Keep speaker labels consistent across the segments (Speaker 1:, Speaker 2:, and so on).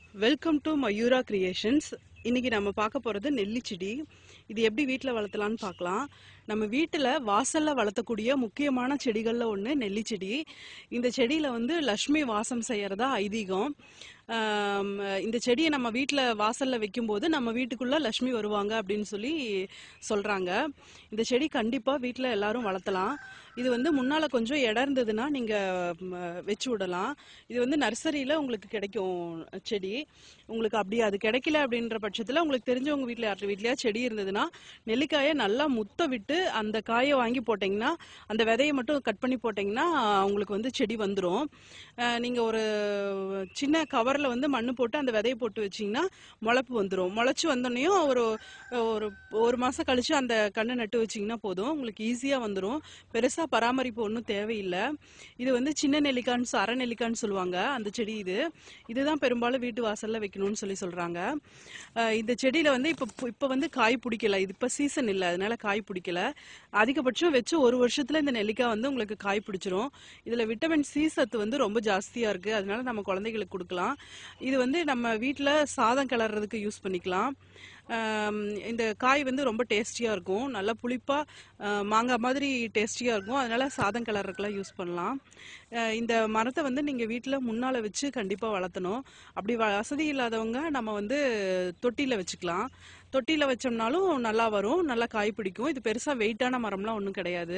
Speaker 1: welcome to Mayura creations இன்னைக்கு நம்ம பார்க்க போகிறது நெல்லி செடி இது எப்படி வீட்டில் வளர்த்தலாம்னு பார்க்கலாம் நம்ம வீட்டில் வாசலில் வளர்த்தக்கூடிய முக்கியமான செடிகளில் ஒன்று நெல்லி செடி இந்த செடியில் வந்து லக்ஷ்மி வாசம் செய்யறதா ஐதீகம் ஆம், இந்த செடியை நம்ம வீட்டில் வாசலில் வைக்கும்போது நம்ம வீட்டுக்குள்ளே லக்ஷ்மி வருவாங்க அப்படின்னு சொல்லி சொல்கிறாங்க இந்த செடி கண்டிப்பாக வீட்டில் எல்லாரும் வளர்த்தலாம் இது வந்து முன்னால் கொஞ்சம் இடம் இருந்ததுன்னா நீங்கள் வச்சு விடலாம் இது வந்து நர்சரியில் உங்களுக்கு கிடைக்கும் செடி உங்களுக்கு அப்படி அது கிடைக்கல அப்படின்ற பட்சத்தில் உங்களுக்கு தெரிஞ்சவங்க வீட்டில் யார்கிட்ட வீட்லையா செடி இருந்ததுன்னா நெல்லிக்காயை நல்லா முத்த விட்டு அந்த காயை வாங்கி போட்டிங்கன்னா அந்த விதையை மட்டும் கட் பண்ணி போட்டிங்கன்னா உங்களுக்கு வந்து செடி வந்துடும் நீங்கள் ஒரு சின்ன கவரில் வந்து மண்ணு போட்டு அந்த விதையை போட்டு வச்சிங்கன்னா முளைப்பு வந்துடும் முளைச்சி வந்தோடனையும் ஒரு ஒரு ஒரு மாதம் கழிச்சு அந்த கண்ணை நட்டு வச்சிங்கன்னா போதும் உங்களுக்கு ஈஸியாக வந்துடும் பெருசாக பராமரிப்பு ஒன்றும் தேவையில்லை இது வந்து சின்ன நெல்லிக்கான்னு சொ- அரை நெல்லிக்கான்னு சொல்லுவாங்க அந்த செடி இது இதுதான் பெரும்பாலும் வீட்டு வாசலில் வைக்கணும்னு சொல்லி சொல்கிறாங்க இந்த செடியில் வந்து இப்போ இப்போ வந்து காய் பிடிக்கல இது இப்போ சீசன் இல்லை அதனால காய் பிடிக்கல அதிகபட்சம் வச்சு ஒரு வருஷத்தில் இந்த நெல்லிக்காய் வந்து உங்களுக்கு காய் பிடிச்சிரும் இதில் விட்டமின் சி சத்து வந்து ரொம்ப ஜாஸ்தியாக இருக்குது அதனால நம்ம குழந்தைகளுக்கு கொடுக்கலாம் இது வந்து நம்ம வீட்டில் சாதம் கிளறதுக்கு யூஸ் பண்ணிக்கலாம் ஆம், இந்த காய் வந்து ரொம்ப டேஸ்டியாக இருக்கும் நல்லா புளிப்பாக மாங்காய் மாதிரி டேஸ்டியாக இருக்கும் அதனால சாதம் கிளறதுக்கெல்லாம் யூஸ் பண்ணலாம் அஹ் இந்த மரத்தை வந்து நீங்கள் வீட்டில் முன்னால் வச்சு கண்டிப்பாக வளர்த்தணும் அப்படி வ- வசதி இல்லாதவங்க நம்ம வந்து தொட்டியில் வச்சுக்கலாம் தொட்டியில் வச்சோம்னாலும் நல்லா வரும் நல்லா காய் பிடிக்கும் இது பெருசாக வெயிட்டான மரம்லாம் ஒன்றும் கிடையாது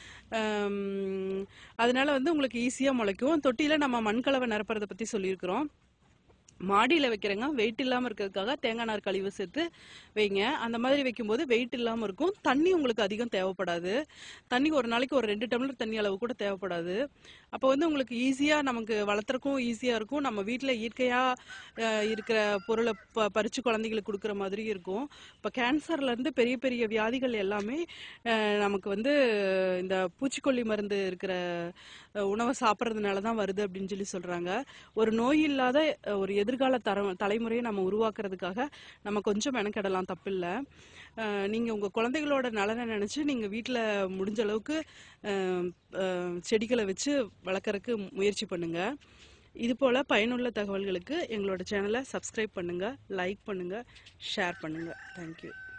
Speaker 1: ஆம், அதனால வந்து உங்களுக்கு ஈஸியாக முளைக்கும் தொட்டியில் நம்ம மண்கலவை நிரப்புறதை பற்றி சொல்லியிருக்கிறோம் மாடியில் வைக்கிறேங்க வெயிட் இல்லாமல் இருக்கிறதுக்காக தேங்காய் நார் கழிவு சேர்த்து வைங்க அந்த மாதிரி வைக்கும்போது வெயிட் இல்லாமல் இருக்கும் தண்ணி உங்களுக்கு அதிகம் தேவைப்படாது தண்ணி ஒரு நாளைக்கு ஒரு ரெண்டு டம்ளர் தண்ணி அளவு கூட தேவைப்படாது அப்போ வந்து உங்களுக்கு ஈஸியாக நமக்கு வளர்த்துறக்கும் ஈஸியாக இருக்கும் நம்ம வீட்டில் இயற்கையாக இருக்கிற பொருளை ப பறித்து குழந்தைங்களுக்கு கொடுக்குற மாதிரி இருக்கும் இப்போ கேன்சர்லேருந்து பெரிய பெரிய வியாதிகள் எல்லாமே அஹ், நமக்கு வந்து இந்த பூச்சிக்கொல்லி மருந்து இருக்கிற அஹ், உணவை சாப்பிட்றதுனால தான் வருது அப்படின்னு சொல்லி சொல்கிறாங்க ஒரு நோய் இல்லாத அஹ், ஒரு எதிர்கால தர தலைமுறையை நம்ம உருவாக்குறதுக்காக நம்ம கொஞ்சம் மெனக்கெடலாம் தப்பில்லை அஹ், நீங்க உங்க குழந்தைகளோட நலனை நினைச்சு நீங்க வீட்டில் முடிஞ்ச அளவுக்கு அஹ், அஹ், செடிகளை வச்சு வளர்க்குறதுக்கு முயற்சி பண்ணுங்க இது போல பயனுள்ள தகவல்களுக்கு எங்களோட சேனலை சப்ஸ்கிரைப் பண்ணுங்க லைக் பண்ணுங்க ஷேர் பண்ணுங்க தேங்க்யூ